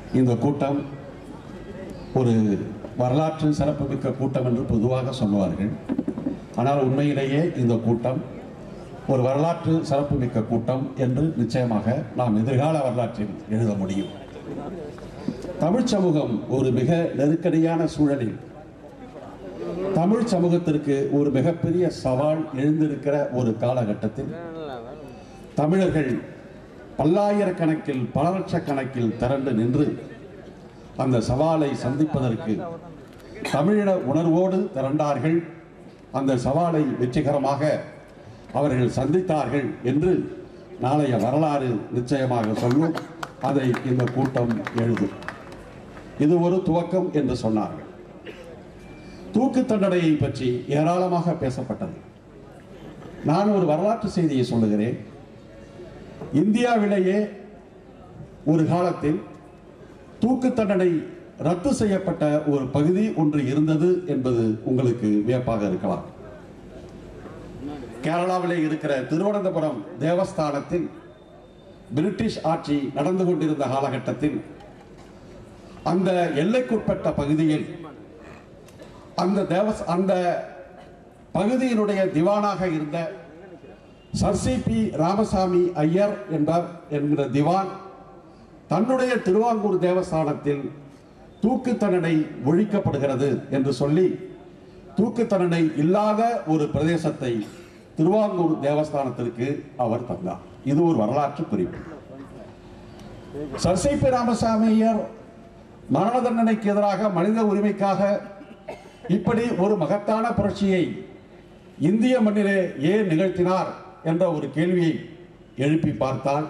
இந்த கூட்டம் ஒரு வரலாற்று சிறப்புமிக்க கூட்டம் என்று பொதுவாக சொல்லுவார்கள் ஆனால் உண்மையிலேயே இந்த கூட்டம் ஒரு வரலாற்று சிறப்புமிக்க கூட்டம் என்று நிச்சயமாக நாம் எதிர்கால வரலாற்றில் எழுத முடியும் தமிழ் சமூகம் ஒரு மிக நெருக்கடியான சூழலில் தமிழ் சமூகத்திற்கு ஒரு மிகப்பெரிய சவால் எழுந்திருக்கிற ஒரு காலகட்டத்தில் தமிழர்கள் பல்லாயிரக்கணக்கில் பல லட்சக்கணக்கில் திரண்டு நின்று அந்த சவாலை சந்திப்பதற்கு தமிழின உணர்வோடு திரண்டார்கள் அந்த சவாலை வெற்றிகரமாக அவர்கள் சந்தித்தார்கள் என்று நாளைய வரலாறு நிச்சயமாக சொல்லும் அதை இந்த கூட்டம் எழுதும் இது ஒரு துவக்கம் என்று சொன்னார்கள் தூக்கு தண்டனையை பற்றி ஏராளமாக பேசப்பட்டது நான் ஒரு வரலாற்று செய்தியை சொல்லுகிறேன் இந்தியாவிலேயே ஒரு காலத்தில் தூக்கு தண்டனை ரத்து செய்யப்பட்ட ஒரு பகுதி ஒன்று இருந்தது என்பது உங்களுக்கு வியப்பாக இருக்கலாம் கேரளாவிலே இருக்கிற திருவனந்தபுரம் தேவஸ்தானத்தில் பிரிட்டிஷ் ஆட்சி நடந்து கொண்டிருந்த காலகட்டத்தில் அந்த எல்லைக்குட்பட்ட பகுதியில் அந்த தேவஸ் அந்த பகுதியினுடைய திவானாக இருந்த சர்சி பி ராமசாமி ஐயர் என்பவர் என்கிற திவான் தன்னுடைய திருவாங்கூர் தேவஸ்தானத்தில் தூக்கு தண்டனை ஒழிக்கப்படுகிறது என்று சொல்லி தூக்கு தண்டனை இல்லாத ஒரு பிரதேசத்தை திருவாங்கூர் தேவஸ்தானத்திற்கு அவர் தந்தார் இது ஒரு வரலாற்று குறிப்பு சர்சை பி ராமசாமி ஐயர் மரண தண்டனைக்கு எதிராக மனித உரிமைக்காக இப்படி ஒரு மகத்தான புரட்சியை இந்திய மண்ணிலே ஏன் நிகழ்த்தினார் என்ற ஒரு கேள்வியை எழுப்பி பார்த்தால்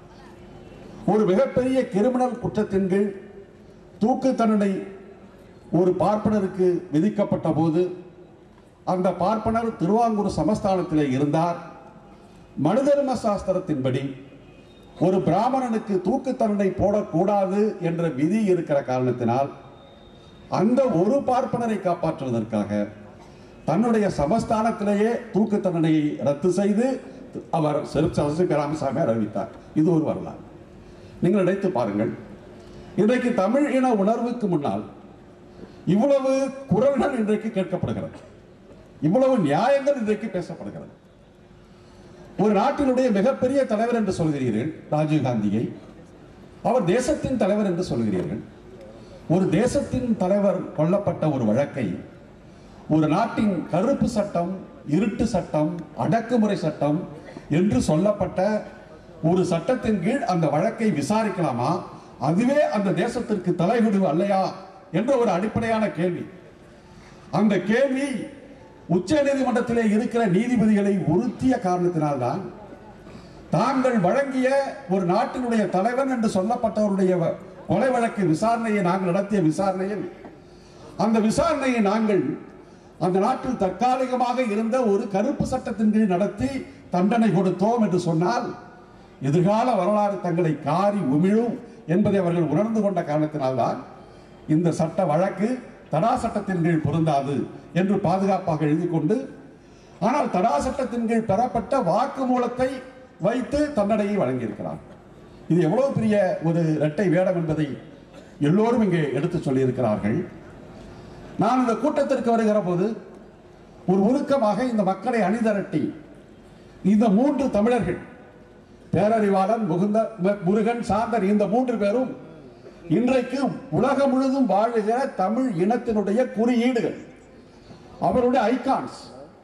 ஒரு மிகப்பெரிய கிரிமினல் குற்றத்தின் கீழ் தூக்கு தண்டனை ஒரு பார்ப்பனருக்கு விதிக்கப்பட்ட போது அந்த பார்ப்பனர் திருவாங்கூர் சமஸ்தானத்திலே இருந்தார் மனுதர்ம சாஸ்திரத்தின்படி ஒரு பிராமணனுக்கு தூக்கு தண்டனை போடக்கூடாது என்ற விதி இருக்கிற காரணத்தினால் அந்த ஒரு பார்ப்பனரை காப்பாற்றுவதற்காக தன்னுடைய சமஸ்தானத்திலேயே தூக்கு தண்டனையை ரத்து செய்து அவர் சரசி ராமசாமி அறிவித்தார் இது ஒரு வரலாறு நீங்கள் நினைத்து பாருங்கள் இன்றைக்கு தமிழ் இன உணர்வுக்கு முன்னால் இவ்வளவு குரல்கள் இன்றைக்கு கேட்கப்படுகிறது இவ்வளவு நியாயங்கள் இன்றைக்கு பேசப்படுகிறது ஒரு நாட்டினுடைய மிகப்பெரிய தலைவர் என்று சொல்கிறீர்கள் ராஜீவ் காந்தியை அவர் தேசத்தின் தலைவர் என்று சொல்கிறீர்கள் ஒரு தேசத்தின் தலைவர் கொல்லப்பட்ட ஒரு வழக்கை ஒரு நாட்டின் கருப்பு சட்டம் இருட்டு சட்டம் அடக்குமுறை சட்டம் என்று சொல்லப்பட்ட ஒரு சட்டத்தின் கீழ் அந்த வழக்கை விசாரிக்கலாமா அதுவே அந்த தேசத்திற்கு தலைவிடுவு அல்லையா என்ற ஒரு அடிப்படையான கேள்வி அந்த கேள்வி உச்ச நீதிமன்றத்திலே இருக்கிற நீதிபதிகளை உறுத்திய காரணத்தினால்தான் தாங்கள் வழங்கிய ஒரு நாட்டினுடைய தலைவன் என்று சொல்லப்பட்டவருடைய வ- கொலை வழக்கு விசாரணையை நாங்கள் நடத்திய விசாரணையில் அந்த விசாரணையை நாங்கள் அந்த நாட்டில் தற்காலிகமாக இருந்த ஒரு கருப்பு சட்டத்தின் கீழ் நடத்தி தண்டனை கொடுத்தோம் என்று சொன்னால் எதிர்கால வரலாறு தங்களை காரி உமிழும் என்பதை அவர்கள் உணர்ந்து கொண்ட காரணத்தினால்தான் இந்த சட்ட வழக்கு தடா சட்டத்தின் கீழ் பொருந்தாது என்று பாதுகாப்பாக எழுதி கொண்டு ஆனால் தடா சட்டத்தின் கீழ் பெறப்பட்ட வாக்குமூலத்தை வைத்து தண்டனையை வழங்கியிருக்கிறார் இது எவ்வளவு பெரிய ஒரு இரட்டை வேடம் என்பதை எல்லோரும் இங்கே எடுத்து சொல்லியிருக்கிறார்கள் நான் இந்த கூட்டத்திற்கு வருகிற போது ஒரு உருக்கமாக இந்த மக்களை அணிதிரட்டி இந்த மூன்று தமிழர்கள் பேரறிவாளன் முகுந்த முருகன் சாந்தர் இந்த மூன்று பேரும் இன்றைக்கு உலகம் முழுதும் வாழுகிற தமிழ் இனத்தினுடைய குறியீடுகள் அவருடைய ஐகான்ஸ்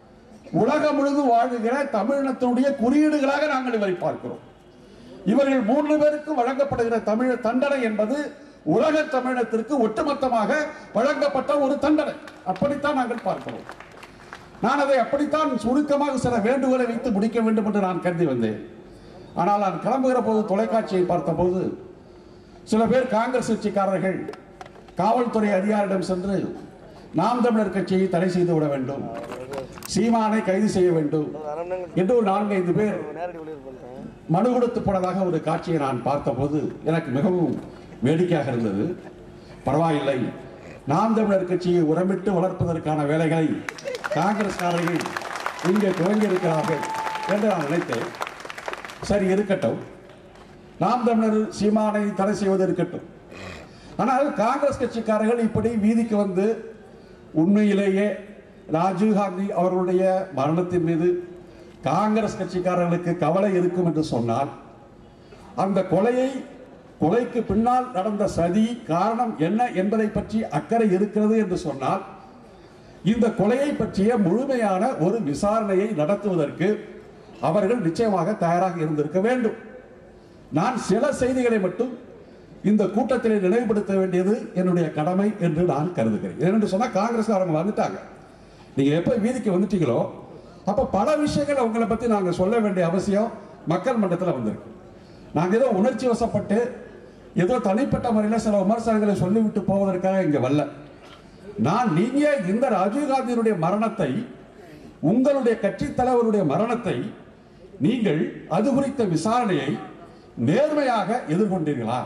உலகம் முழுதும் வாழுகிற தமிழினத்தினுடைய குறியீடுகளாக நாங்கள் இவரை பார்க்கிறோம் இவர்கள் மூன்று பேருக்கு வழங்கப்படுகிற தமிழ் தண்டனை என்பது உலக தமிழத்திற்கு ஒட்டுமொத்தமாக வழங்கப்பட்ட ஒரு தண்டனை அப்படித்தான் நாங்கள் பார்க்கிறோம் நான் அதை அப்படித்தான் சுருக்கமாக சில வேண்டுகோளை வைத்து முடிக்க வேண்டும் என்று நான் கருதி வந்தேன் ஆனால் நான் கிளம்புகிற போது தொலைக்காட்சியை பார்த்தபோது சில பேர் காங்கிரஸ் கட்சிக்காரர்கள் காவல்துறை அதிகாரியிடம் சென்று நாம் தமிழர் கட்சியை தடை செய்து விட வேண்டும் சீமானை கைது செய்ய வேண்டும் என்று ஒரு நான்கு ஐந்து பேர் நேரடி ஒளிபரப்பு பண்றேன் மனு கொடுத்து போனதாக ஒரு காட்சியை நான் பார்த்தபோது எனக்கு மிகவும் வேடிக்கையாக இருந்தது பரவாயில்லை நாம் தமிழர் கட்சியை உரமிட்டு வளர்ப்பதற்கான வேலைகளை காங்கிரஸ்காரர்கள் இங்கே துவங்கி இருக்கிறார்கள் என்று நான் நினைத்தேன் சரி இருக்கட்டும் நாம் தமிழர் சீமானை தடை செய்வது இருக்கட்டும் ஆனால் காங்கிரஸ் கட்சிக்காரர்கள் இப்படி வீதிக்கு வந்து உண்மையிலேயே ராஜீவ்காந்தி அவர்களுடைய மரணத்தின் மீது காங்கிரஸ் கட்சிக்காரர்களுக்கு கவலை இருக்கும் என்று சொன்னால் அந்த கொலையை கொலைக்கு பின்னால் நடந்த சதி காரணம் என்ன என்பதை பற்றி அக்கறை இருக்கிறது என்று சொன்னால் இந்த கொலையை பற்றிய முழுமையான ஒரு விசாரணையை நடத்துவதற்கு அவர்கள் நிச்சயமாக தயாராக இருந்திருக்க வேண்டும் நான் சில செய்திகளை மட்டும் இந்த கூட்டத்தில் நினைவுபடுத்த வேண்டியது என்னுடைய கடமை என்று நான் கருதுகிறேன் ஏனென்று சொன்னால் காங்கிரஸ்காரங்க வந்துட்டாங்க நீங்க எப்ப வீதிக்கு வந்துட்டீங்களோ அப்ப பல விஷயங்கள் அவங்கள பத்தி நாங்க சொல்ல வேண்டிய அவசியம் மக்கள் மன்றத்தில் வந்திருக்கு நாங்க ஏதோ உணர்ச்சி வசப்பட்டு ஏதோ தனிப்பட்ட முறையில் சில விமர்சனங்களை சொல்லிவிட்டு போவதற்காக இங்க வரல நான் நீங்க இந்த ராஜீவ்காந்தியினுடைய மரணத்தை உங்களுடைய கட்சி தலைவருடைய மரணத்தை நீங்கள் அது குறித்த விசாரணையை நேர்மையாக எதிர்கொண்டீர்களா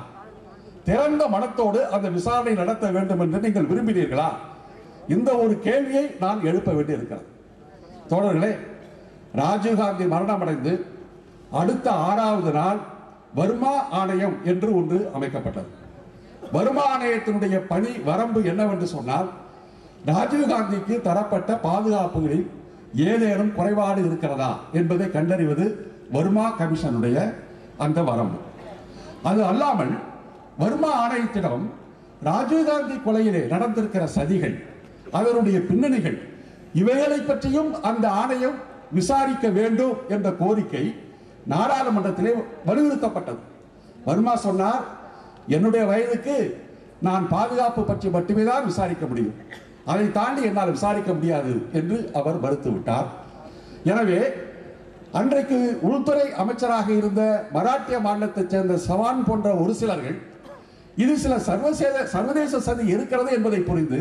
திறந்த மனத்தோடு அந்த விசாரணை நடத்த வேண்டும் என்று நீங்கள் விரும்பினீர்களா இந்த ஒரு கேள்வியை நான் எழுப்ப வேண்டியிருக்கிறது தோழர்களே ராஜீவ்காந்தி மரணமடைந்து அடுத்த ஆறாவது நாள் வர்மா ஆணையம் என்று ஒன்று அமைக்கப்பட்டது வர்மா ஆணையத்தினுடைய பணி வரம்பு என்னவென்று சொன்னால் ராஜீவ்காந்திக்கு தரப்பட்ட பாதுகாப்புகளில் ஏதேனும் குறைபாடு இருக்கிறதா என்பதை கண்டறிவது வர்மா கமிஷனுடைய அந்த வரம்பு அது அல்லாமல் வர்மா ஆணையத்திடம் ராஜீவ்காந்தி கொலையிலே நடந்திருக்கிற சதிகள் அதனுடைய பின்னணிகள் இவைகளை பற்றியும் அந்த ஆணையம் விசாரிக்க வேண்டும் என்ற கோரிக்கை நாடாளுமன்றத்திலே வலியுறுத்தப்பட்டது வர்மா சொன்னார் என்னுடைய வயதுக்கு நான் பாதுகாப்பு பற்றி மட்டுமே தான் விசாரிக்க முடியும் அதை தாண்டி என்னால் விசாரிக்க முடியாது என்று அவர் மறுத்து விட்டார் எனவே அன்றைக்கு உள்துறை அமைச்சராக இருந்த மராட்டிய மாநிலத்தைச் சேர்ந்த சவான் போன்ற ஒரு சிலர்கள் இது சில சர்வசேத சர்வதேச சதி இருக்கிறது என்பதை புரிந்து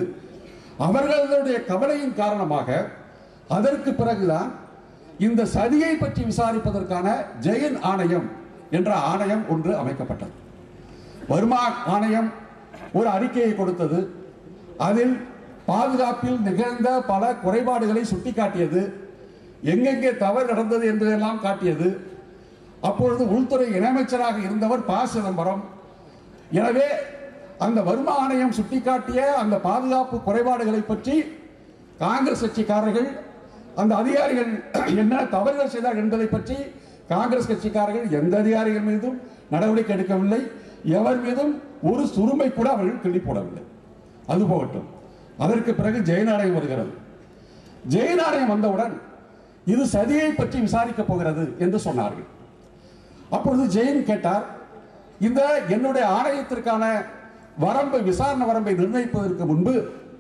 அவர்களுடைய கவலையின் காரணமாக அதற்கு பிறகுதான் இந்த சதியை பற்றி விசாரிப்பதற்கான ஜெயன் ஆணையம் என்ற ஆணையம் ஒன்று அமைக்கப்பட்டது வர்மா ஆணையம் ஒரு அறிக்கையை கொடுத்தது அதில் பாதுகாப்பில் நிகழ்ந்த பல குறைபாடுகளை சுட்டிக்காட்டியது எங்கெங்கே தவறு நடந்தது என்பதெல்லாம் காட்டியது அப்பொழுது உள்துறை இணையமைச்சராக இருந்தவர் ப சிதம்பரம் எனவே அந்த வர்மா ஆணையம் சுட்டிக்காட்டிய அந்த பாதுகாப்பு குறைபாடுகளை பற்றி காங்கிரஸ் கட்சிக்காரர்கள் அந்த அதிகாரிகள் என்ன தவறுகள் செய்தார்கள் என்பதை பற்றி காங்கிரஸ் கட்சிக்காரர்கள் எந்த அதிகாரிகள் மீதும் நடவடிக்கை எடுக்கவில்லை எவர் மீதும் ஒரு சுருமை கூட அவர்கள் கிள்ளி போடவில்லை அது போகட்டும் அதற்கு பிறகு ஜெயநாடகம் வருகிறது ஜெயநாடகம் வந்தவுடன் இது சதியை பற்றி விசாரிக்க போகிறது என்று சொன்னார்கள் அப்பொழுது ஜெயின் கேட்டார் இந்த என்னுடைய ஆணையத்திற்கான வரம்பை விசாரணை வரம்பை நிர்ணயிப்பதற்கு முன்பு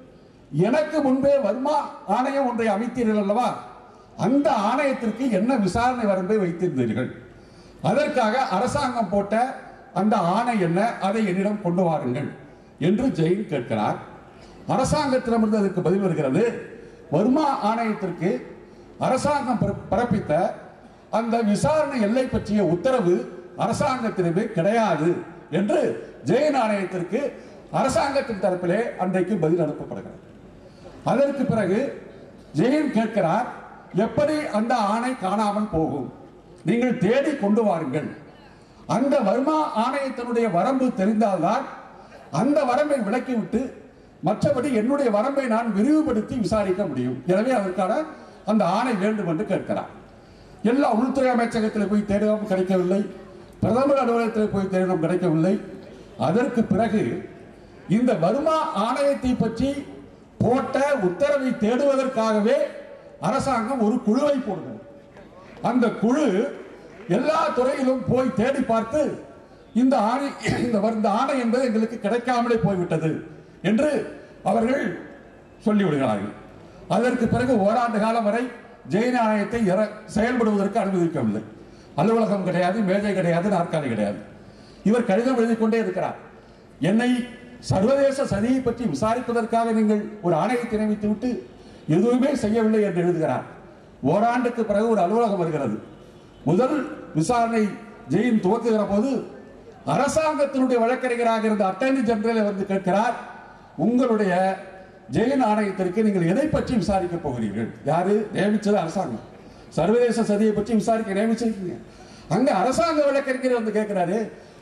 எனக்கு முன்பே வர்மா ஆணையம் ஒன்றை அமைத்தீர்கள் அல்லவா அந்த ஆணையத்திற்கு என்ன விசாரணை வரம்பை வைத்திருந்தீர்கள் அதற்காக அரசாங்கம் போட்ட அந்த ஆணை என்ன அதை என்னிடம் கொண்டு வாருங்கள் என்று ஜெயின் கேட்கிறார் அரசாங்கத்திடமிருந்து அதற்கு பதில் வருகிறது வர்மா ஆணையத்திற்கு அரசாங்கம் பிற- பிறப்பித்த அந்த விசாரணை எல்லை பற்றிய உத்தரவு அரசாங்கத்திடமே கிடையாது என்று ஜெயின் ஆணையத்திற்கு அரசாங்கத்தின் தரப்பிலே அன்றைக்கு பதில் அனுப்பப்படுகிறது அதற்கு பிறகு ஜெயின் கேட்கிறார் எப்படி அந்த ஆணை காணாமல் போகும் நீங்கள் தேடி கொண்டு வாருங்கள் அந்த வர்மா ஆணையத்தினுடைய வரம்பு தெரிந்தால்தான் அந்த வரம்பை விலக்கிவிட்டு மற்றபடி என்னுடைய வரம்பை நான் விரிவுபடுத்தி விசாரிக்க முடியும் எனவே அதற்கான அந்த ஆணை வேண்டும் என்று கேட்கிறார் எல்லா உள்துறை அமைச்சகத்தில் போய் தேடினோம் கிடைக்கவில்லை பிரதமர் அலுவலகத்தில் போய் தேடினோம் கிடைக்கவில்லை அதற்கு பிறகு இந்த வர்மா ஆணையத்தை பற்றி போட்ட உத்தரவை தேடுவதற்காகவே அரசாங்கம் ஒரு குழுவை போடுகிறது அந்த குழு எல்லா துறையிலும் போய் தேடி பார்த்து இந்த ஆணை இந்த வ- இந்த ஆணை என்பது எங்களுக்கு கிடைக்காமலே போய்விட்டது என்று அவர்கள் சொல்லிவிடுகிறார்கள் அதற்கு பிறகு ஓராண்டு காலம் வரை ஜெயின் ஆணையத்தை இற- செயல்படுவதற்கு அனுமதிக்கவில்லை அலுவலகம் கிடையாது மேஜை கிடையாது நாற்காலி கிடையாது இவர் கடிதம் எழுதி கொண்டே இருக்கிறார் என்னை சர்வதேச சதியை பற்றி விசாரிப்பதற்காக நீங்கள் ஒரு ஆணையத்தை நியமித்து விட்டு எதுவுமே செய்யவில்லை என்று எழுதுகிறார் ஓராண்டுக்கு பிறகு ஒரு அலுவலகம் வருகிறது முதல் விசாரணை ஜெயின் துவக்குகிற போது அரசாங்கத்தினுடைய வழக்கறிஞராக இருந்த அட்டர்னி ஜெனரல் வந்து கேட்கிறார் உங்களுடைய ஜெயின் ஆணையத்திற்கு நீங்கள் எதை பற்றி விசாரிக்க போகிறீர்கள் யாரு நியமிச்சது அரசாங்கம் சர்வதேச சதியை பற்றி விசாரிக்க நியமிச்சிருக்கீங்க அங்க அரசாங்க வழக்கறிஞர் வந்து கேட்கிறாரு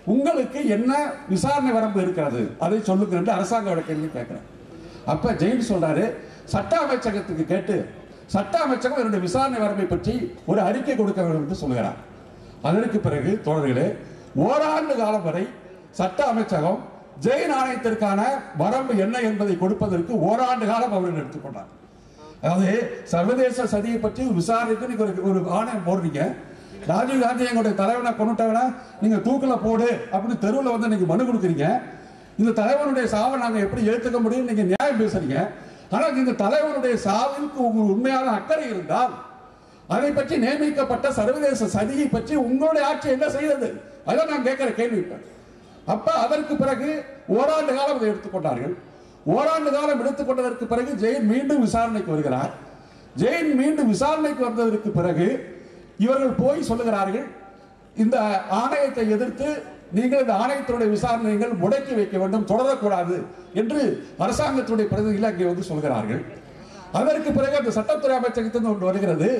உங்களுக்கு என்ன விசாரணை வரம்பு இருக்கிறது அதை சொல்லுங்க என்று அரசாங்க கேள்வி கேட்கிறேன் அப்ப ஜெயின் சொல்றாரு சட்ட அமைச்சகத்துக்கு கேட்டு சட்ட அமைச்சகம் என்னுடைய விசாரணை வரம்பை பற்றி ஒரு அறிக்கை கொடுக்க வேண்டும் என்று சொல்கிறார் அதற்கு பிறகு தோழர்களே ஓராண்டு காலம் வரை சட்ட அமைச்சகம் ஜெயின் ஆணையத்திற்கான வரம்பு என்ன என்பதை கொடுப்பதற்கு ஓராண்டு காலம் அவர்கள் எடுத்துக்கொண்டார் அதாவது சர்வதேச சதியை பற்றி விசாரணைக்கு நீங்க ஒரு ஒரு ஆணையம் போடுறீங்க ராஜீவ் காந்தி எங்களுடைய தலைவனை கொண்டுட்டவனா நீங்க தூக்கில போடு அப்படின்னு தெருவில் வந்து நீங்க மனு கொடுக்குறீங்க இந்த தலைவனுடைய சாவை நாங்க எப்படி ஏற்றுக்க முடியும் நீங்க நியாயம் பேசுறீங்க ஆனால் இந்த தலைவனுடைய சாவிற்கு உங்களுக்கு உண்மையான அக்கறை இருந்தால் அதை பற்றி நியமிக்கப்பட்ட சர்வதேச சதியை பற்றி உங்களுடைய ஆட்சி என்ன செய்தது அதான் நான் கேட்கிற கேள்வி இப்ப. அப்ப அதற்கு பிறகு ஓராண்டு காலம் அதை எடுத்துக்கொண்டார்கள் ஓராண்டு காலம் எடுத்துக்கொண்டதற்கு பிறகு ஜெயின் மீண்டும் விசாரணைக்கு வருகிறார் ஜெயின் மீண்டும் விசாரணைக்கு வந்ததற்கு பிறகு இவர்கள் போய் சொல்லுகிறார்கள் இந்த ஆணையத்தை எதிர்த்து நீங்கள் இந்த ஆணையத்தினுடைய விசாரணைகள் முடக்கி வைக்க வேண்டும் தொடரக்கூடாது என்று அரசாங்கத்துடைய பிரதிநிதிகள் அங்கே வந்து சொல்கிறார்கள் அதற்கு பிறகு அந்த சட்டத்துறை அமைச்சகத்திலிருந்து ஒன்று வருகிறது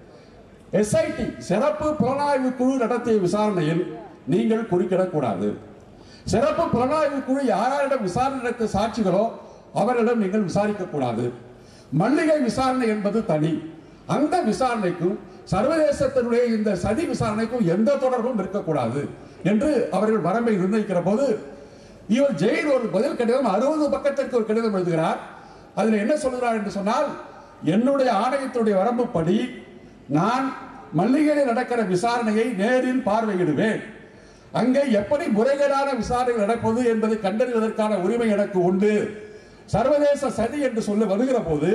எஸ்ஐடி சிறப்பு புலனாய்வு குழு நடத்திய விசாரணையில் நீங்கள் குறுக்கிடக்கூடாது சிறப்பு புலனாய்வு குழு யாரிடம் விசாரணை நடத்திய சாட்சிகளோ அவரிடம் நீங்கள் விசாரிக்க கூடாது மல்லிகை விசாரணை என்பது தனி அந்த விசாரணைக்கும் சர்வதேசத்தினுடைய இந்த சதி விசாரணைக்கும் எந்த தொடர்பும் இருக்கக்கூடாது என்று அவர்கள் வரம்பை நிர்ணயிக்கிற போது இவர் ஜெயில் ஒரு பதில் கடிதம் அறுபது பக்கத்திற்கு ஒரு கடிதம் எழுதுகிறார் அதில் என்ன சொல்கிறார் என்று சொன்னால் என்னுடைய ஆணையத்துடைய வரம்புப்படி நான் மல்லிகையில் நடக்கிற விசாரணையை நேரில் பார்வையிடுவேன் அங்கே எப்படி முறைகேடான விசாரணை நடப்பது என்பதை கண்டறிவதற்கான உரிமை எனக்கு உண்டு சர்வதேச சதி என்று சொல்ல வருகிற போது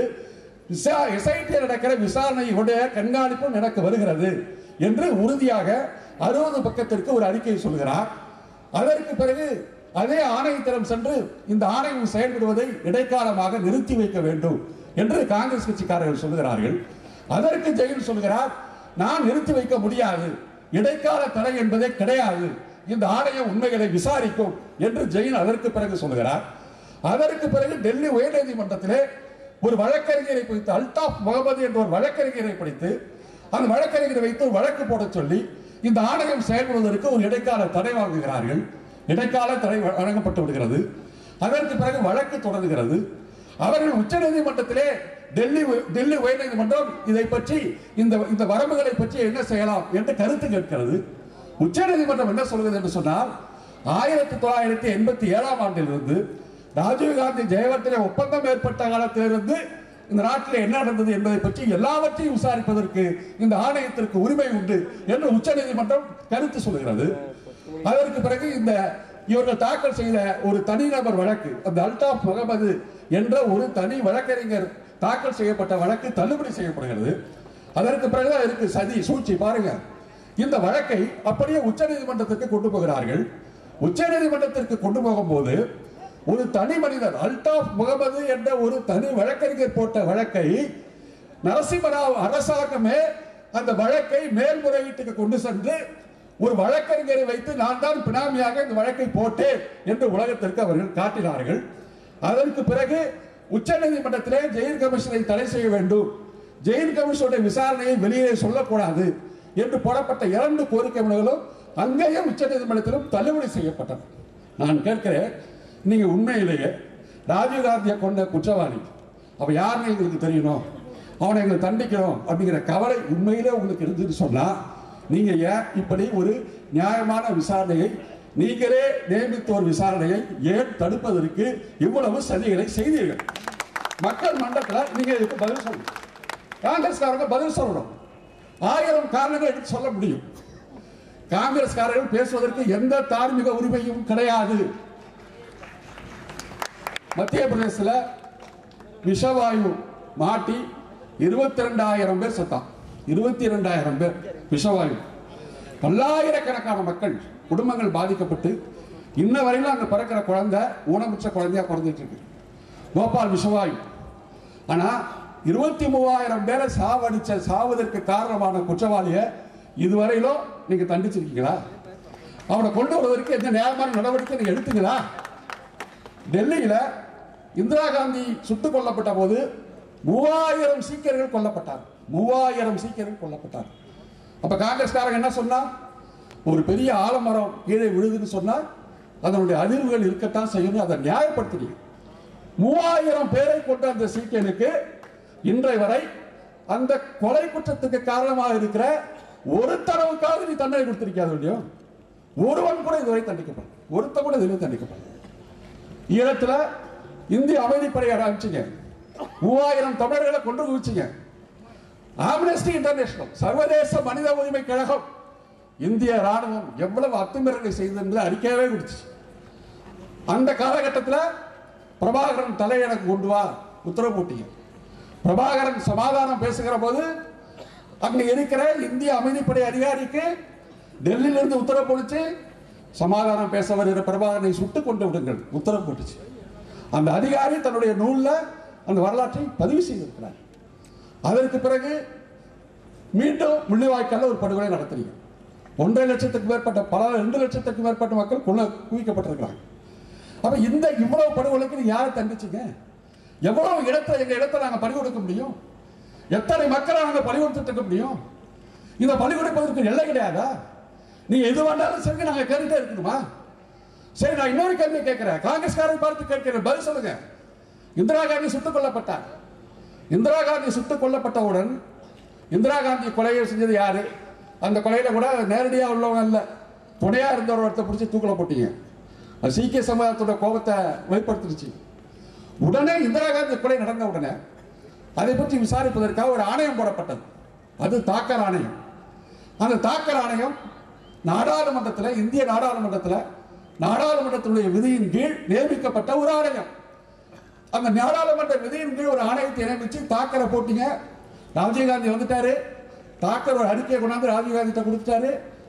எஸ்ஐடி நடக்கிற விசாரணையுடைய கண்காணிப்பும் எனக்கு வருகிறது என்று உறுதியாக அறுபது பக்கத்திற்கு ஒரு அறிக்கை சொல்கிறார் அதற்கு பிறகு அதே ஆணையத்திடம் சென்று இந்த ஆணையம் செயல்படுவதை இடைக்காலமாக நிறுத்தி வைக்க வேண்டும் என்று காங்கிரஸ் கட்சிக்காரர்கள் சொல்கிறார்கள் அதற்கு ஜெயில் சொல்கிறார் நான் நிறுத்தி வைக்க முடியாது இடைக்கால தடை என்பதே கிடையாது இந்த ஆணையம் உண்மைகளை விசாரிக்கும் என்று ஜெயின் அதற்கு பிறகு சொல்கிறார் அதற்கு பிறகு டெல்லி உயர்நீதிமன்றத்திலே ஒரு வழக்கறிஞரை பிடித்து அல்தாப் முகமது என்ற ஒரு வழக்கறிஞரை பிடித்து அந்த வழக்கறிஞரை வைத்து ஒரு வழக்கு போட சொல்லி இந்த ஆணையம் செயல்படுவதற்கு ஒரு இடைக்கால தடை வாங்குகிறார்கள் இடைக்கால தடை வ- வழங்கப்பட்டு விடுகிறது அதற்கு பிறகு வழக்கு தொடர்கிறது அவர்கள் உச்சநீதிமன்றத்திலே டெல்லி உ- டெல்லி உயர்நீதிமன்றம் இதை பற்றி இந்த இந்த வரம்புகளை பற்றி என்ன செய்யலாம் என்று கருத்து கேட்கிறது உச்சநீதிமன்றம் என்ன சொல்கிறது என்று சொன்னால் ஆயிரத்தி தொள்ளாயிரத்தி எண்பத்தி ஏழாம் ஆண்டிலிருந்து ராஜீவ்காந்தி ஜெயவர்தனை ஒப்பந்தம் ஏற்பட்ட காலத்திலிருந்து இந்த நாட்டில் என்ன நடந்தது என்பதை பற்றி எல்லாவற்றையும் விசாரிப்பதற்கு இந்த ஆணையத்திற்கு உரிமை உண்டு என்று உச்சநீதிமன்றம் கருத்து சொல்கிறது அதற்கு பிறகு இந்த இவர்கள் தாக்கல் செய்த ஒரு தனிநபர் வழக்கு அந்த அல்தாப் முகமது என்ற ஒரு தனி வழக்கறிஞர் தாக்கல் செய்யப்பட்ட வழக்கு தள்ளுபடி செய்யப்படுகிறது அதற்கு பிறகு அதற்கு சதி சூழ்ச்சி பாருங்க இந்த வழக்கை அப்படியே உச்சநீதிமன்றத்திற்கு கொண்டு போகிறார்கள் உச்சநீதிமன்றத்திற்கு கொண்டு போகும்போது ஒரு தனி மனிதர் அல்தாப் முகமது என்ற ஒரு தனி வழக்கறிஞர் போட்ட வழக்கை நரசிம்மராவ் அரசாங்கமே அந்த வழக்கை மேல்முறையீட்டுக்கு கொண்டு சென்று ஒரு வழக்கறிஞரை வைத்து நான் தான் பினாமியாக இந்த வழக்கை போட்டேன் என்று உலகத்திற்கு அவர்கள் காட்டினார்கள் அதற்கு பிறகு உச்சநீதிமன்றத்திலே ஜெயில் கமிஷனை தடை செய்ய வேண்டும் ஜெயில் கமிஷனுடைய விசாரணையை வெளியே சொல்லக்கூடாது என்று போடப்பட்ட இரண்டு கோரிக்கை மனுகளும் அங்கேயும் உச்சநீதிமன்றத்திலும் தள்ளுபடி செய்யப்பட்டன நான் கேட்கிறேன் நீங்க உண்மையிலேயே ராஜீவ்காந்தியை கொண்ட குற்றவாளி அவ யாருன்னு எங்களுக்கு தெரியணும் அவனை எங்களுக்கு தண்டிக்கணும் அப்படிங்கிற கவலை உண்மையிலே உங்களுக்கு இருந்துன்னு சொன்னா நீங்க ஏன் இப்படி ஒரு நியாயமான விசாரணையை நீங்களே நியமித்த ஒரு விசாரணையை ஏன் தடுப்பதற்கு இவ்வளவு சதிகளை செய்தீர்கள் மக்கள் மன்றத்தில் நீங்க இதுக்கு பதில் சொல்லணும் காங்கிரஸ்காரங்க பதில் சொல்லணும் ஆயிரம் காரணங்கள் எடுத்து சொல்ல முடியும் காங்கிரஸ்காரர்கள் பேசுவதற்கு எந்த தார்மீக உரிமையும் கிடையாது மத்திய பிரதேசத்தில் விஷவாயு மாட்டி இருபத்தி ரெண்டாயிரம் பேர் செத்தான் இருபத்தி ரெண்டாயிரம் பேர் விஷவாயு பல்லாயிரக்கணக்கான மக்கள் குடும்பங்கள் பாதிக்கப்பட்டு இன்ன வரையிலும் அங்க பிறக்கிற குழந்தை ஊனமுற்ற குழந்தையா பிறந்துட்டு இருக்கு போபால் விஷவாயு ஆனா இருபத்தி மூவாயிரம் பேரை சாவடிச்ச சாவதற்கு காரணமான குற்றவாளியை இதுவரையிலும் நீங்க தண்டிச்சிருக்கீங்களா அவனை கொண்டு வருவதற்கு எந்த நியாயமான நடவடிக்கை நீங்க எடுத்தீங்களா டெல்லியில இந்திரா காந்தி சுட்டுக் கொல்லப்பட்ட போது மூவாயிரம் சீக்கியர்கள் கொல்லப்பட்டார் மூவாயிரம் சீக்கியர்கள் கொல்லப்பட்டார் அப்ப காங்கிரஸ்காரங்க என்ன சொன்னா ஒரு பெரிய ஆலமரம் கீழே விழுதுன்னு சொன்னா அதனுடைய அதிர்வுகள் இருக்கத்தான் செய்யணும் அதை நியாயப்படுத்துறீங்க மூவாயிரம் பேரை கொண்ட அந்த சீக்கியனுக்கு இன்றை வரை அந்த கொலை குற்றத்துக்கு காரணமாக இருக்கிற ஒரு தடவுக்காவது நீ தண்டனை கொடுத்திருக்காது இல்லையோ ஒருவன் கூட இதுவரை தண்டிக்கப்படும் ஒருத்த கூட இதுவரை தண்டிக்கப்படும் ஈழத்துல இந்திய அமைதிப்படை ஆரம்பிச்சிங்க மூவாயிரம் தமிழர்களை கொண்டு குவிச்சிங்க ஆம்னஸ்டி இன்டர்நேஷனல் சர்வதேச மனித உரிமை கழகம் இந்திய ராணுவம் எவ்வளவு அத்துமீறலை செய்தது என்பதை அறிக்கையாவே கொடுத்துச்சு அந்த காலகட்டத்தில் பிரபாகரன் தலை எனக்கு கொண்டு வா உத்தரவு போட்டீங்க பிரபாகரன் சமாதானம் பேசுகிற போது அங்க இருக்கிற இந்திய அமைதிப்படை அதிகாரிக்கு டெல்லியிலிருந்து உத்தரவு போட்டுச்சு சமாதானம் பேச வருகிற பிரபாகரனை சுட்டுக் கொண்டு விடுங்கள் உத்தரவு போட்டுச்சு அந்த அதிகாரி தன்னுடைய நூல்ல அந்த வரலாற்றை பதிவு செய்திருக்கிறார் அதற்கு பிறகு மீண்டும் முள்ளிவாய்க்கால ஒரு படுகொலை நடத்துறீங்க ஒன்றரை லட்சத்துக்கு மேற்பட்ட பல ரெண்டு லட்சத்துக்கு மேற்பட்ட மக்கள் கொள்ள குவிக்கப்பட்டிருக்கிறாங்க அப்ப இந்த இவ்வளவு படுகொலைக்கு நீங்க யாரை தண்டிச்சீங்க எவ்வளவு இடத்துல எங்க இடத்துல நாங்க பறி கொடுக்க முடியும் எத்தனை மக்களை நாங்க பறி கொடுத்துட்டு இருக்க முடியும் இந்த பறி கொடுப்பதற்கு எல்லை கிடையாதா நீ எது வேண்டாலும் சரி நாங்க கேட்டுட்டே இருக்கணுமா சரி நான் இன்னொரு கேள்வி கேட்கிறேன் காங்கிரஸ்காரரை பார்த்து கேட்கிறேன் பதில் சொல்லுங்க இந்திரா காந்தி சுட்டுக் கொல்லப்பட்டார் இந்திரா காந்தி சுட்டுக் கொல்லப்பட்டவுடன் இந்திரா காந்தி கொலையை செஞ்சது யாரு அந்த கொலையில கூட நேரடியா உள்ளவங்க அல்ல துணையா இருந்தவர் ஒருத்தர் பிடிச்சி தூக்கில போட்டீங்க அது சீக்கிய சமுதாயத்தோட கோபத்தை வெளிப்படுத்திடுச்சு உடனே இந்திரா காந்தி கொலை நடந்த உடனே அதை பற்றி விசாரிப்பதற்காக ஒரு ஆணையம் போடப்பட்டது அது தாக்கல் ஆணையம் அந்த தாக்கல் ஆணையம் நாடாளுமன்றத்தில் இந்திய நாடாளுமன்றத்தில் நாடாளுமன்றத்தினுடைய விதியின் கீழ் நியமிக்கப்பட்ட ஒரு ஆணையம் அந்த நாடாளுமன்ற விதியின் கீழ் ஒரு ஆணையத்தை நியமிச்சு தாக்கரை போட்டீங்க ராஜீவ்காந்தி வந்துட்டாரு தாக்கர் ஒரு அறிக்கையை கொண்டாந்து ராஜீவ்காந்தி கொடுத்துட்டாரு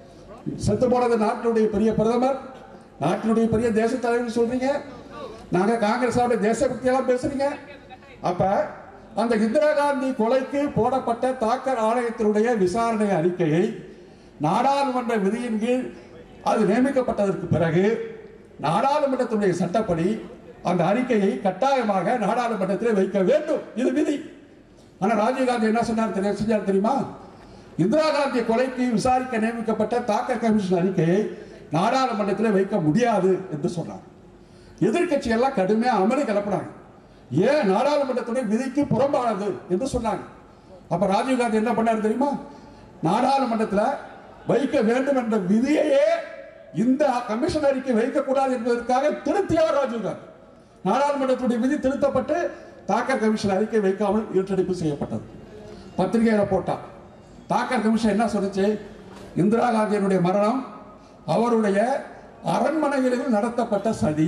செத்து போனது நாட்டினுடைய பெரிய பிரதமர் நாட்டினுடைய பெரிய தேச தலைவர் சொல்றீங்க நாங்க காங்கிரஸோட தேசபக்தியெல்லாம் பேசுறீங்க அப்ப அந்த இந்திரா காந்தி கொலைக்கு போடப்பட்ட தாக்கர் ஆணையத்தினுடைய விசாரணை அறிக்கையை நாடாளுமன்ற விதியின் கீழ் அது நியமிக்கப்பட்டதற்கு பிறகு நாடாளுமன்றத்தினுடைய சட்டப்படி அந்த அறிக்கையை கட்டாயமாக நாடாளுமன்றத்தில் வைக்க வேண்டும் இது விதி ஆனா ராஜீவ்காந்தி என்ன சொன்னார் தெரிய- செஞ்சார் தெரியுமா இந்திரா காந்தி கொலைக்கு விசாரிக்க நியமிக்கப்பட்ட தாக்கர் கமிஷன் அறிக்கையை நாடாளுமன்றத்தில் வைக்க முடியாது என்று சொன்னார் எதிர்க்கட்சி எல்லாம் கடுமையா அமளி கிளப்பினாங்க ஏன் நாடாளுமன்றத்துடைய விதிக்கு புறம்பானது என்று சொன்னாங்க அப்ப ராஜீவ்காந்தி என்ன பண்ணாரு தெரியுமா நாடாளுமன்றத்தில் வைக்க வேண்டும் என்ற விதியையே இந்த கமிஷன் அறிக்கை வைக்கக்கூடாது என்பதற்காக திருத்தியார் ராஜீவ்காந்தி நாடாளுமன்றத்துடைய விதி திருத்தப்பட்டு தாக்கர் கமிஷன் அறிக்கை வைக்காமல் இருட்டடிப்பு செய்யப்பட்டது பத்திரிகையில போட்டா தாக்கர் கமிஷன் என்ன சொல்லுச்சு இந்திரா காந்தியினுடைய மரணம் அவருடைய அரண்மனைகளில் நடத்தப்பட்ட சதி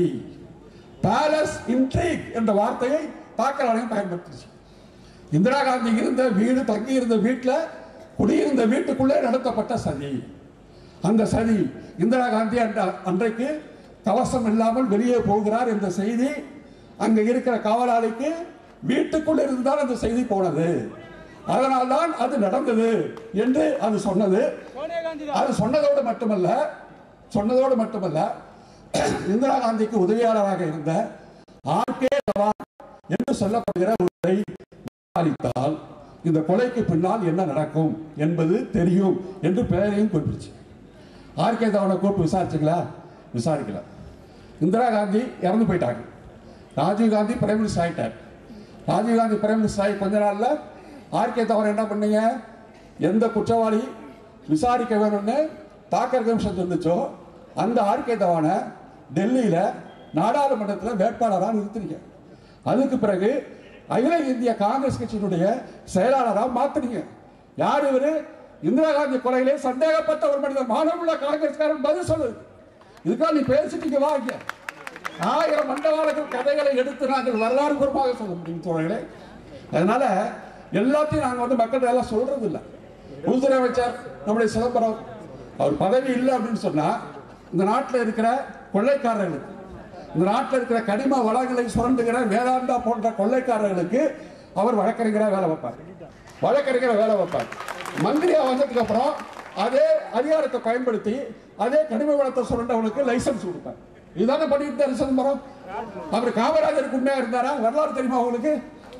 பேலஸ் இன்ட்ரீக் என்ற வார்த்தையை தாக்கர் ஆணையம் பயன்படுத்திச்சு இந்திரா காந்தி இருந்த வீடு தங்கி இருந்த வீட்டில் குடியிருந்த வீட்டுக்குள்ளே நடத்தப்பட்ட சதி அந்த சதி இந்திரா காந்தி அன்ற அன்றைக்கு கவசம் இல்லாமல் வெளியே போகிறார் என்ற செய்தி அங்க இருக்கிற காவலாளிக்கு வீட்டுக்குள் இருந்துதான் அந்த செய்தி போனது அதனால்தான் அது நடந்தது என்று அது சொன்னது அது சொன்னதோடு மட்டுமல்ல சொன்னதோடு மட்டுமல்ல இந்திரா காந்திக்கு உதவியாளராக இருந்த ஆர் கே தவான் என்று சொல்லப்படுகிற ஒருவரை விசாரித்தால் இந்த கொலைக்கு பின்னால் என்ன நடக்கும் என்பது தெரியும் என்று பெயரையும் குறிப்பிடுச்சு ஆர் கே தவனை கூப்பிட்டு விசாரிச்சுங்களா விசாரிக்கல இந்திரா காந்தி இறந்து போயிட்டாங்க ராஜீவ் காந்தி பிரைம் மினிஸ்டர் ஆயிட்டார் ராஜீவ் காந்தி பிரைம் மினிஸ்டர் ஆகி கொஞ்ச நாள்ல ஆர் கே தவன் என்ன பண்ணீங்க எந்த குற்றவாளி விசாரிக்க வேணும்னு தாக்கர் கமிஷன் இருந்துச்சோ அந்த ஆர் கே தவானை டெல்லியில நாடாளுமன்றத்தில் வேட்பாளராக நிறுத்தினீங்க அதுக்கு பிறகு அகில இந்திய காங்கிரஸ் கட்சியினுடைய செயலாளராக மாத்தினீங்க யார் இவரு இந்திரா காந்தி கொலையிலே சந்தேகப்பட்ட ஒரு மனிதர் மானமுள்ள காங்கிரஸ்காரன் பதில் சொல்லுது இதுக்காக நீ பேசிட்டீங்க வா இங்க ஆயிரம் மண்டவாளர்கள் கதைகளை எடுத்து நாங்கள் வரலாறு பூர்வமாக சொல்ல முடியும் தோழர்களே அதனால எல்லாத்தையும் நாங்க வந்து மக்கள் எல்லாம் சொல்றது இல்ல உள்துறை அமைச்சர் நம்முடைய சிதம்பரம் அவர் பதவி இல்லை அப்படின்னு சொன்னா இந்த நாட்டில் இருக்கிற கொள்ளைக்காரர்களுக்கு இந்த நாட்டில் இருக்கிற கனிம வளங்களை சுரண்டுகிற வேதாந்தா போன்ற கொள்ளைக்காரர்களுக்கு அவர் வழக்கறிஞராக வேலை வைப்பார் வழக்கறிஞரை வேலை வைப்பார் மந்திரியா வந்ததுக்கு அப்புறம் அதே அதிகாரத்தை பயன்படுத்தி அதே கனிம வளத்தை சுரண்டவனுக்கு லைசன்ஸ் கொடுப்பார் இதுதானே பண்ணிட்டு இருந்தாரு சிதம்பரம் அவர் காமராஜருக்கு உண்மையா இருந்தாரா வரலாறு தெரியுமா உங்களுக்கு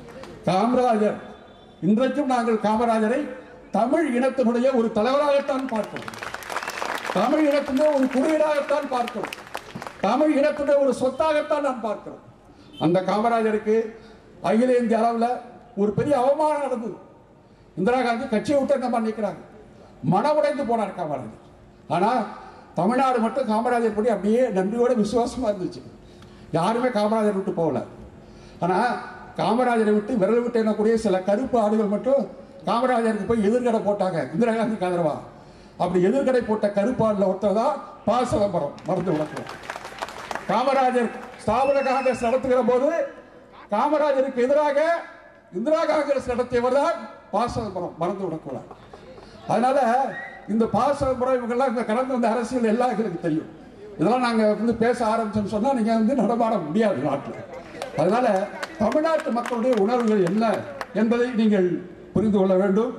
காமராஜர் இன்றைக்கும் நாங்கள் காமராஜரை தமிழ் இனத்தினுடைய ஒரு தலைவராகத்தான் பார்க்கிறோம் தமிழ் இனத்தினுடைய ஒரு குறியீடாகத்தான் பார்க்கிறோம் தமிழ் இனத்தினுடைய ஒரு சொத்தாகத்தான் நாம் பார்க்கிறோம் அந்த காமராஜருக்கு அகில இந்திய அளவில் ஒரு பெரிய அவமானம் நடந்தது இந்திரா காந்தி கட்சியை விட்டு நம்ம நிற்கிறாங்க மனமுடைந்து போனார் காமராஜர் ஆனால் தமிழ்நாடு மட்டும் காமராஜர் படி அப்படியே நன்றியோட விசுவாசமா இருந்துச்சு யாருமே காமராஜர் விட்டு போகல ஆனால் காமராஜரை விட்டு விரல் விட்டு எண்ணக்கூடிய சில கருப்பு ஆடுகள் மட்டும் காமராஜருக்கு போய் எதிர்கடை போட்டாங்க இந்திரா காந்திக்கு ஆதரவா அப்படி எதிர்கடை போட்ட கருப்பு ஆடுல ஒருத்தர் தான் பா சிதம்பரம் மருந்து விளக்குவோம் காமராஜர் ஸ்தாபன காங்கிரஸ் நடத்துகிற போது காமராஜருக்கு எதிராக இந்திரா காங்கிரஸ் நடத்தியவர் தான் பா சிதம்பரம் மறந்து விடக்கூடாது அதனால இந்த பா சிதம்பரம் இவங்கெல்லாம் இங்க கடந்து வந்த அரசியல் எல்லாம் எங்களுக்கு தெரியும் இதெல்லாம் நாங்க வந்து பேச ஆரம்பிச்சோம்னு சொன்னா நீங்க வந்து நடமாட முடியாது நாட்டில் அதனால தமிழ்நாட்டு மக்களுடைய உணர்வுகள் என்ன என்பதை நீங்கள் புரிந்து கொள்ள வேண்டும்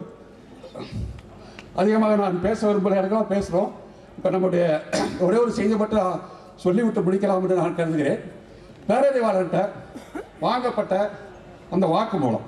அதிகமாக நான் பேச விரும்புகிற இடங்களாம் பேசுகிறோம் இப்போ நம்முடைய ஒரே ஒரு செய்தி மட்டும் சொல்லிவிட்டு முடிக்கலாம் என்று நான் கருதுகிறேன் பேரறிவாளர்கிட்ட வாங்கப்பட்ட அந்த வாக்குமூலம்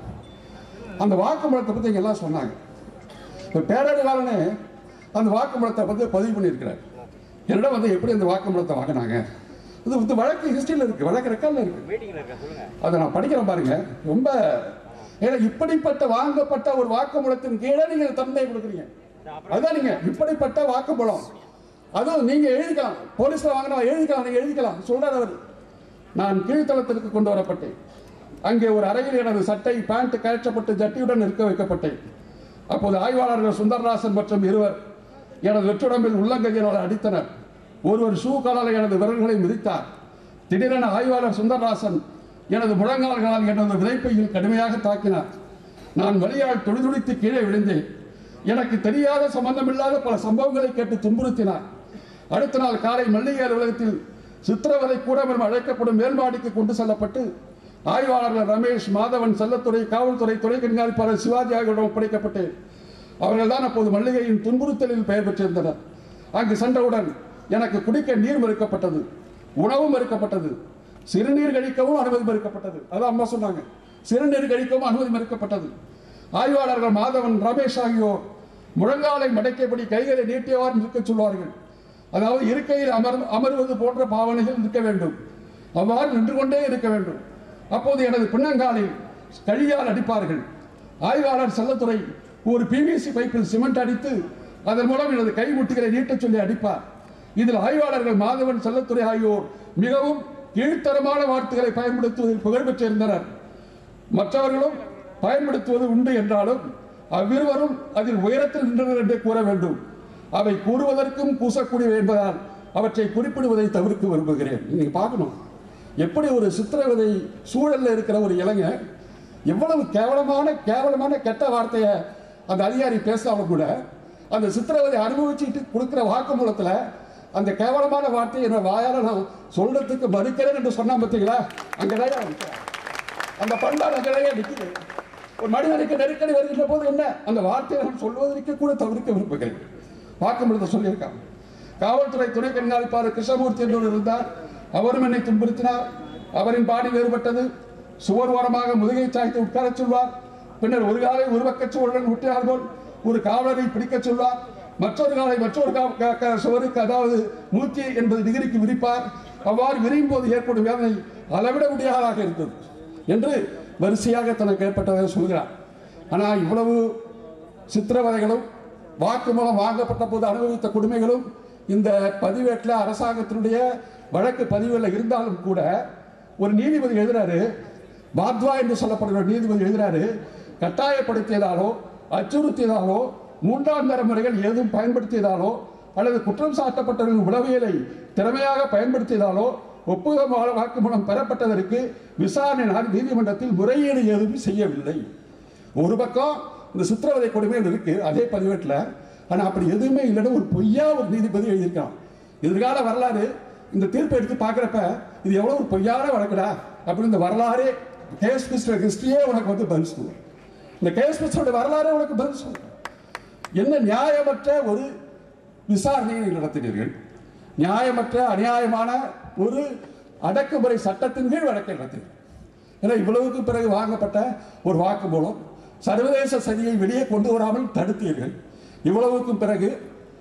அந்த வாக்குமூலத்தை பற்றி இங்க எல்லாம் சொன்னாங்க இப்போ பேரறிவாளனே அந்த வாக்குமூலத்தை வந்து பதிவு பண்ணியிருக்கிறார் என்னிடம் வந்து எப்படி அந்த வாக்குமூலத்தை வாங்கினாங்க இது வந்து வழக்கு ஹிஸ்டரியில் இருக்கு வழக்கு ரெக்கார்டில் இருக்கு மீட்டிங்ல இருக்கா சொல்லுங்க அதை நான் படிக்கிறேன் பாருங்க ரொம்ப ஏன்னா இப்படிப்பட்ட வாங்கப்பட்ட ஒரு வாக்குமூலத்தின் கீழே நீங்க தந்தை கொடுக்குறீங்க அதான் நீங்க இப்படிப்பட்ட வாக்குமூலம் அதுவும் நீங்க எழுதிக்கலாம் போலீஸ்ல வாங்கினா எழுதிக்கலாம் நீங்க எழுதிக்கலாம் சொல்றாரு அவர் நான் கீழ்த்தளத்திற்கு கொண்டு வரப்பட்டேன் அங்கே ஒரு அறையில் எனது சட்டை பேண்ட் கழற்றப்பட்டு ஜட்டியுடன் நிற்க வைக்கப்பட்டேன் அப்போது ஆய்வாளர்கள் சுந்தரராசன் மற்றும் இருவர் எனது வெற்றுடம்பில் உள்ளங்கையினால் அடித்தனர் ஒருவர் ஷூ காலால் எனது விரல்களை மிதித்தார் திடீரென ஆய்வாளர் சுந்தரராசன் எனது முழங்கால்களால் எனது விதைப்பையில் கடுமையாக தாக்கினார் நான் வழியால் துடிதுடித்து கீழே விழுந்தேன் எனக்கு தெரியாத சம்பந்தமில்லாத பல சம்பவங்களை கேட்டு துன்புறுத்தினார் அடுத்த நாள் காலை மல்லிகை அலுவலகத்தில் சித்திரவதை கூடம் என்று அழைக்கப்படும் மேல்மாடிக்கு கொண்டு செல்லப்பட்டு ஆய்வாளர்கள் ரமேஷ் மாதவன் செல்லத்துறை காவல்துறை துறை கண்காணிப்பாளர் சிவாஜி ஆகியோரிடம் ஒப்படைக்கப்பட்டேன் அவர்கள் தான் அப்போது மல்லிகையின் துன்புறுத்தலில் பெயர் பெற்றிருந்தனர் அங்கு சென்றவுடன் எனக்கு குடிக்க நீர் மறுக்கப்பட்டது உணவும் மறுக்கப்பட்டது சிறுநீர் கழிக்கவும் அனுமதி மறுக்கப்பட்டது அதான் அம்மா சொன்னாங்க சிறுநீர் கழிக்கவும் அனுமதி மறுக்கப்பட்டது ஆய்வாளர்கள் மாதவன் ரமேஷ் ஆகியோர் முழங்காலை மடக்கியபடி கைகளை நீட்டியவாறு நிற்கச் சொல்வார்கள் அதாவது இருக்கையில் அமர் அமர்வது போன்ற பாவனைகள் இருக்க வேண்டும் அவ்வாறு நின்று கொண்டே இருக்க வேண்டும் அப்போது எனது பின்னங்காலில் கழியால் அடிப்பார்கள் ஆய்வாளர் செல்லத்துறை ஒரு பிவிசி பைப்பில் சிமெண்ட் அடித்து அதன் மூலம் எனது கைமுட்டிகளை நீட்டச் சொல்லி அடிப்பார் இதில் ஆய்வாளர்கள் மாதவன் செல்லத்துறை ஆகியோர் மிகவும் கீழ்த்தரமான வார்த்தைகளை பயன்படுத்துவதில் புகழ் பெற்றிருந்தனர் மற்றவர்களும் பயன்படுத்துவது உண்டு என்றாலும் அவ்விருவரும் அதில் உயரத்தில் நின்றனர் என்றே கூற வேண்டும் அவை கூறுவதற்கும் கூசக்கூடியவை என்பதால் அவற்றை குறிப்பிடுவதை தவிர்க்க விரும்புகிறேன் நீங்க பார்க்கணும் எப்படி ஒரு சித்திரவதை சூழல்ல இருக்கிற ஒரு இளைஞர் எவ்வளவு கேவலமான கேவலமான கெட்ட வார்த்தையை அந்த அதிகாரி பேசாம கூட அந்த சித்திரவதை அனுபவிச்சுட்டு கொடுக்கிற வாக்குமூலத்துல அந்த கேவலமான வார்த்தையை என் வாயால நான் சொல்றதுக்கு மறுக்கிறேன் என்று சொன்னா பார்த்தீங்களா அங்கதான் நிற்கிறேன் அந்த பண்பாடு அங்கேயே நிற்குது ஒரு மனிதனுக்கு நெருக்கடி வருகின்ற போது என்ன அந்த வார்த்தையை நான் சொல்வதற்கு கூட தவிர்க்க விரும்புகிறேன் வாக்குமூலத்தை சொல்லியிருக்காங்க காவல்துறை துணை கண்காணிப்பாளர் கிருஷ்ணமூர்த்தி என்பவர் இருந்தார் அவரும் என்னை துன்புறுத்தினார் அவரின் பாடி வேறுபட்டது சுவர் ஓரமாக முதுகை சாய்த்து உட்காரச் சொல்வார் பின்னர் ஒரு காலை ஒரு பக்கச்சுவருடன் விட்டார் போல் ஒரு காவலரை பிடிக்கச் சொல்வார் மற்றொரு காலை மற்றொரு கா- க- க- சுவருக்கு அதாவது நூற்றி எண்பது டிகிரிக்கு விரிப்பார் அவ்வாறு விரியும் போது ஏற்படும் வேதனை அளவிட முடியாததாக இருந்தது என்று வரிசையாக தனக்கு ஏற்பட்டதை சொல்கிறார் ஆனால் இவ்வளவு சித்திரவதைகளும் வாக்குமூலம் வாங்கப்பட்ட போது அனுபவித்த கொடுமைகளும் இந்த பதிவேட்டில் அரசாங்கத்தினுடைய வழக்கு பதிவில் இருந்தாலும் கூட ஒரு நீதிபதி எழுதுறாரு பாத்வா என்று சொல்லப்படுகிற ஒரு நீதிபதி எழுதுறாரு கட்டாயப்படுத்தியதாலோ அச்சுறுத்தியதாலோ மூன்றாம் தலைமுறைகள் ஏதும் பயன்படுத்தியதாலோ அல்லது குற்றம் சாட்டப்பட்டவர்களின் உளவியலை திறமையாக பயன்படுத்தியதாலோ ஒப்புதல் வாக்குமூலம் பெறப்பட்டதற்கு விசாரணை நாள் நீதிமன்றத்தில் முறையீடு எதுவும் செய்யவில்லை ஒரு பக்கம் இந்த சித்திரவதை கொடுமைகள் இருக்கு அதே பதிவேட்டில் ஆனா அப்படி எதுவுமே இல்லைன்னு ஒரு பொய்யா ஒரு நீதிபதி எழுதியிருக்கான் எதிர்கால வரலாறு இந்த தீர்ப்பை எடுத்து பார்க்குறப்ப இது எவ்வளவு ஒரு பொய்யான வழக்குடா அப்படின்னு இந்த வரலாறே கேஸ் மிஸ்டர் ஹிஸ்டரியே உனக்கு வந்து பதில் சொல்லுவோம் இந்த கேஸ் மிஸ்டரோட வரலாறே உனக்கு பதில் சொல்லுவோம் என்ன நியாயமற்ற ஒரு விசாரணையை நீங்கள் நடத்தினீர்கள் நியாயமற்ற அநியாயமான ஒரு அடக்குமுறை சட்டத்தின் கீழ் வழக்கை நடத்தினீர்கள் ஏன்னா இவ்வளவுக்கு பிறகு வாங்கப்பட்ட ஒரு வாக்குமூலம் சர்வதேச சதியை வெளியே கொண்டு வராமல் தடுத்தீர்கள் இவ்வளவுக்கும் பிறகு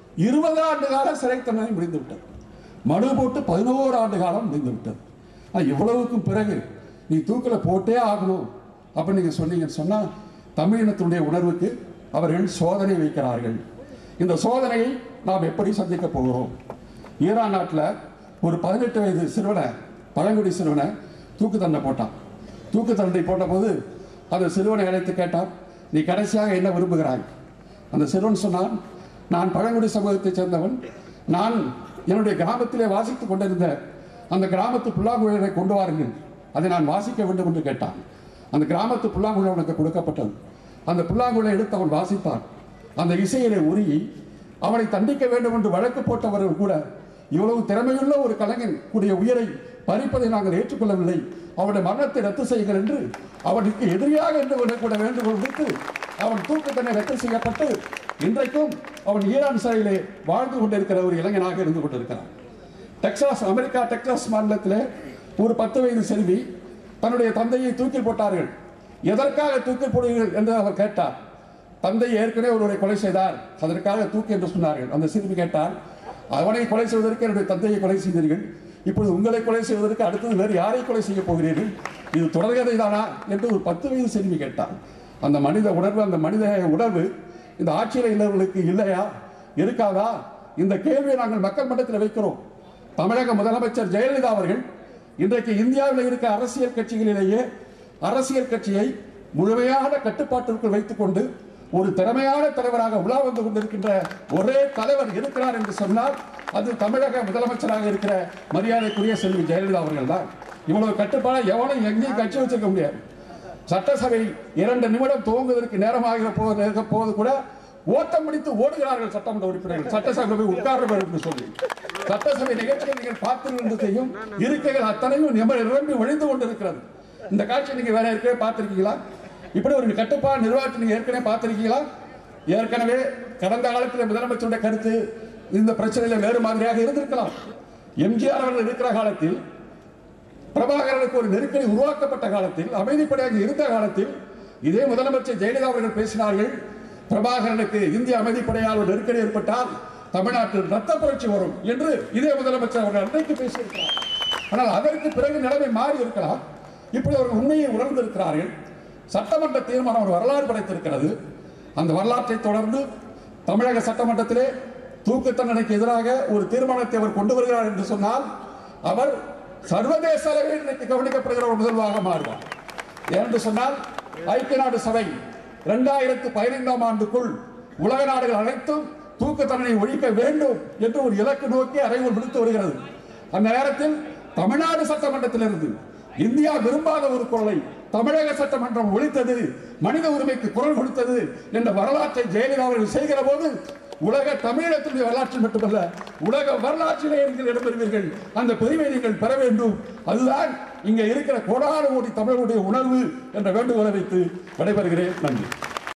இருபது ஆண்டு கால சிறை தண்டனை முடிந்து விட்டது மனு போட்டு பதினோரு ஆண்டு காலம் முடிந்து விட்டது ஆனா, இவ்வளவுக்கும் பிறகு நீ தூக்கில போட்டே ஆகணும் அப்ப நீங்க சொன்னீங்கன்னு சொன்னா தமிழினத்தினுடைய உணர்வுக்கு அவர்கள் சோதனை வைக்கிறார்கள் இந்த சோதனையை நாம் எப்படி சந்திக்க போகிறோம் ஈரான் நாட்டில் ஒரு பதினெட்டு வயது சிறுவனை பழங்குடி சிறுவனை தூக்கு தண்டனை போட்டான் தூக்கு தண்டனை போட்டபோது அந்த சிறுவனை அழைத்து கேட்டான் நீ கடைசியாக என்ன விரும்புகிறாய் அந்த சிறுவன் சொன்னான் நான் பழங்குடி சமூகத்தைச் சேர்ந்தவன் நான் என்னுடைய கிராமத்திலே வாசித்துக் கொண்டிருந்த அந்த கிராமத்து புல்லாங்குழலை கொண்டு வாருங்கள் அதை நான் வாசிக்க வேண்டும் என்று கேட்டான் அந்த கிராமத்து புல்லாங்குழல் அவனுக்கு கொடுக்கப்பட்டது அந்த புல்லாங்குழலை எடுத்து அவன் வாசித்தான் அந்த இசையிலே உருகி அவனை தண்டிக்க வேண்டும் என்று வழக்கு போட்டவர்கள் கூட இவ்வளவு திறமையுள்ள ஒரு கலைஞன் கூடிய உயிரை பறிப்பதை நாங்கள் ஏற்றுக்கொள்ளவில்லை அவனுடைய மரணத்தை ரத்து செய்யுங்கள் என்று அவனுக்கு எதிரியாக என்று கூட வேண்டுகோள் விடுத்து அவன் தூக்கு தண்டனை ரத்து செய்யப்பட்டு இன்றைக்கும் அவன் ஈரான் சிறையிலே வாழ்ந்து கொண்டிருக்கிற ஒரு இளைஞனாக இருந்து கொண்டிருக்கிறான் டெக்சாஸ் அமெரிக்கா டெக்சாஸ் மாநிலத்திலே ஒரு பத்து வயது செல்வி தன்னுடைய தந்தையை தூக்கில் போட்டார்கள் எதற்காக தூக்கில் போடுவீர்கள் என்று அவர் கேட்டார் தந்தை ஏற்கனவே ஒருவரை கொலை செய்தார் அதற்காக தூக்கு என்று சொன்னார்கள் அந்த சிறுமி கேட்டார் அவனை கொலை செய்வதற்கு என்னுடைய தந்தையை கொலை செய்தீர்கள் இப்பொழுது உங்களை கொலை செய்வதற்கு அடுத்தது வேறு யாரை கொலை செய்ய போகிறீர்கள் இது தொடர்கதை தானா என்று ஒரு பத்து வயது சிறுமி கேட்டார் அந்த மனித உணர்வு அந்த மனித உணர்வு இந்த ஆட்சியில் உள்ளவர்களுக்கு இல்லையா இருக்காதா இந்த கேள்வியை நாங்கள் மக்கள் மன்றத்தில் வைக்கிறோம் தமிழக முதலமைச்சர் ஜெயலலிதா அவர்கள் இன்றைக்கு இந்தியாவில் இருக்க அரசியல் கட்சிகளிலேயே அரசியல் கட்சியை முழுமையான கட்டுப்பாட்டிற்குள் வைத்துக் கொண்டு ஒரு திறமையான தலைவராக உலா வந்து கொண்டிருக்கின்ற ஒரே தலைவர் இருக்கிறார் என்று சொன்னால் அது தமிழக முதலமைச்சராக இருக்கிற மரியாதைக்குரிய செல்வி ஜெயலலிதா அவர்கள் தான் இவ்வளவு கட்டுப்பாடு எவனும் எங்கேயும் கட்சி வச்சிருக்க முடியாது சட்டசபை இரண்டு நிமிடம் துவங்குவதற்கு நேரமாக போவது இருக்க போது கூட ஓட்டம் பிடித்து ஓடுகிறார்கள் சட்டமன்ற உறுப்பினர்கள் சட்டசபை போய் உட்கார்ந்து என்று சொல்லி சட்டசபை நிகழ்ச்சிகள் நீங்கள் பார்த்தீர்கள் செய்யும் இருக்கைகள் அத்தனையும் நிம- நிரம்பி ஒழிந்து கொண்டிருக்கிறது இந்த காட்சி நீங்க வேற ஏற்கனவே பார்த்திருக்கீங்களா இப்படி ஒரு கட்டுப்பாடு நிர்வாகத்தை நீங்க ஏற்கனவே பார்த்திருக்கீங்களா ஏற்கனவே கடந்த காலத்தில் முதலமைச்சருடைய கருத்து இந்த பிரச்சனையில வேறு மாதிரியாக இருந்திருக்கலாம் எம்ஜிஆர் அவர்கள் இருக்கிற காலத்தில் பிரபாகரனுக்கு ஒரு நெருக்கடி உருவாக்கப்பட்ட காலத்தில் அமைதிப்படையாக இருந்த காலத்தில் இதே முதலமைச்சர் ஜெயலலிதா அவர்கள் பேசினார்கள் பிரபாகரனுக்கு இந்திய அமைதிப்படையால் ஒரு நெருக்கடி ஏற்பட்டால் தமிழ்நாட்டில் ரத்த புரட்சி வரும் என்று இதே முதலமைச்சர் அவர்கள் அன்றைக்கு பேசியிருக்கிறார் ஆனால் அதற்கு பிறகு நிலைமை மாறி இருக்கலாம் இப்படி அவர்கள் உண்மையை உணர்ந்திருக்கிறார்கள் சட்டமன்ற தீர்மானம் ஒரு வரலாறு படைத்திருக்கிறது அந்த வரலாற்றை தொடர்ந்து தமிழக சட்டமன்றத்திலே தூக்கு தண்டனைக்கு எதிராக ஒரு தீர்மானத்தை அவர் கொண்டு வருகிறார் என்று சொன்னால் அவர் சர்வதேச அளவில் இன்னைக்கு கவனிக்கப்படுகிற ஒரு முதல்வராக மாறுவார் ஏனென்று சொன்னால் ஐக்கிய நாடு சபை இரண்டாயிரத்து பதினைந்தாம் ஆண்டுக்குள் உலக நாடுகள் அனைத்தும் தூக்கு தண்டனை ஒழிக்க வேண்டும் என்று ஒரு இலக்கு நோக்கி அறைகோல் விடுத்து வருகிறது அந்த நேரத்தில் தமிழ்நாடு சட்டமன்றத்திலிருந்து இந்தியா விரும்பாத ஒரு குரலை தமிழக சட்டமன்றம் ஒழித்தது மனித உரிமைக்கு குரல் கொடுத்தது என்ற வரலாற்றை ஜெயலலிதா அவர்கள் செய்கிற போது உலக தமிழகத்தினுடைய வரலாற்றில் மட்டுமல்ல உலக வரலாற்றிலே நீங்கள் இடம்பெறுவீர்கள் அந்த பெருமை நீங்கள் பெற வேண்டும் அதுதான் இங்க இருக்கிற கோடான கோடி தமிழர்களுடைய உணர்வு என்ற வேண்டுகோளை வைத்து விடைபெறுகிறேன் நன்றி